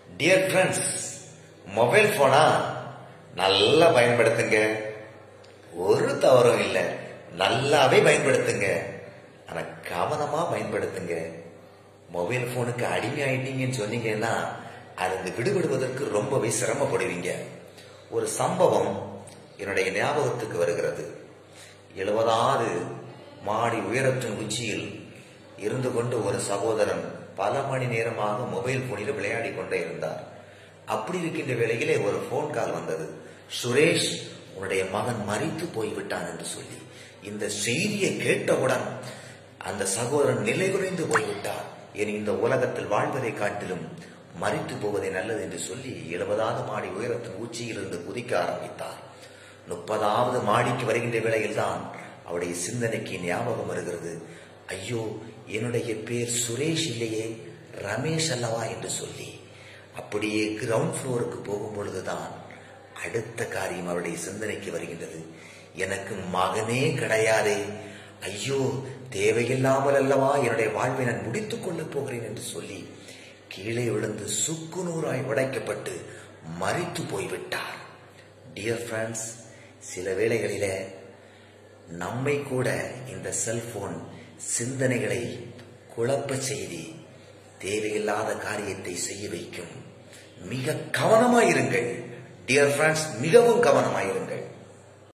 dear friends mobile போனா நல்லா பயன்படுத்துங்க ஒரு தவறும் இல்லை நல்லாவே பயன்படுத்துங்க ஆனா கவனமா பயன்படுத்துங்க மொபைல் போனுக்கு அடிமை ஆயிட்டீங்கன்னு சொன்னீங்கன்னா அதுல விடுபடுவதற்கு ரொம்பவே சிரமப்படுவீங்க ஒரு சம்பவம் என்னுடைய ஞாபகத்துக்கு வருகிறது எழுபதாவது மாடி உயரத்தின் உச்சியில் இருந்து கொண்டு ஒரு சகோதரன் பல மணி நேரமாக மொபைல் போனில் விளையாடி கொண்டே இருந்தார் அப்படி இருக்கின்ற வேளையிலே ஒரு போன் கால் வந்தது சுரேஷ் உன்னுடைய மகன் மறித்து போய்விட்டான் என்று சொல்லி இந்த செய்தியை கேட்டவுடன் அந்த சகோதரன் நிலை குறைந்து போய்விட்டார் இனி இந்த உலகத்தில் வாழ்வதை காட்டிலும் மறித்து போவதே நல்லது என்று சொல்லி எழுபதாவது மாடி உயரத்தின் உச்சியிலிருந்து குதிக்க ஆரம்பித்தார் முப்பதாவது மாடிக்கு வருகின்ற வேளையில்தான் அவருடைய சிந்தனைக்கு ஞாபகம் வருகிறது ஐயோ என்னுடைய பேர் சுரேஷ் இல்லையே ரமேஷ் அல்லவா என்று சொல்லி அப்படியே கிரவுண்ட் ஃப்ளோருக்கு போகும் பொழுதுதான் அடுத்த காரியம் அவருடைய சிந்தனைக்கு வருகின்றது எனக்கு மகனே கிடையாதே ஐயோ தேவையில்லாமல் அல்லவா என்னுடைய வாழ்வை நான் முடித்துக் கொள்ளப் போகிறேன் என்று சொல்லி கீழே விழுந்து சுக்குநூறாய் உடைக்கப்பட்டு மறித்து போய்விட்டார் டியர் ஃப்ரெண்ட்ஸ் சில வேளைகளில நம்மை கூட இந்த செல்போன் சிந்தனைகளை குழப்ப செய்தி தேவையில்லாத காரியத்தை செய்ய வைக்கும் மிக கவனமாயிருங்கள் டியர் ஃப்ரெண்ட்ஸ் மிகவும் கவனமாயிருங்கள்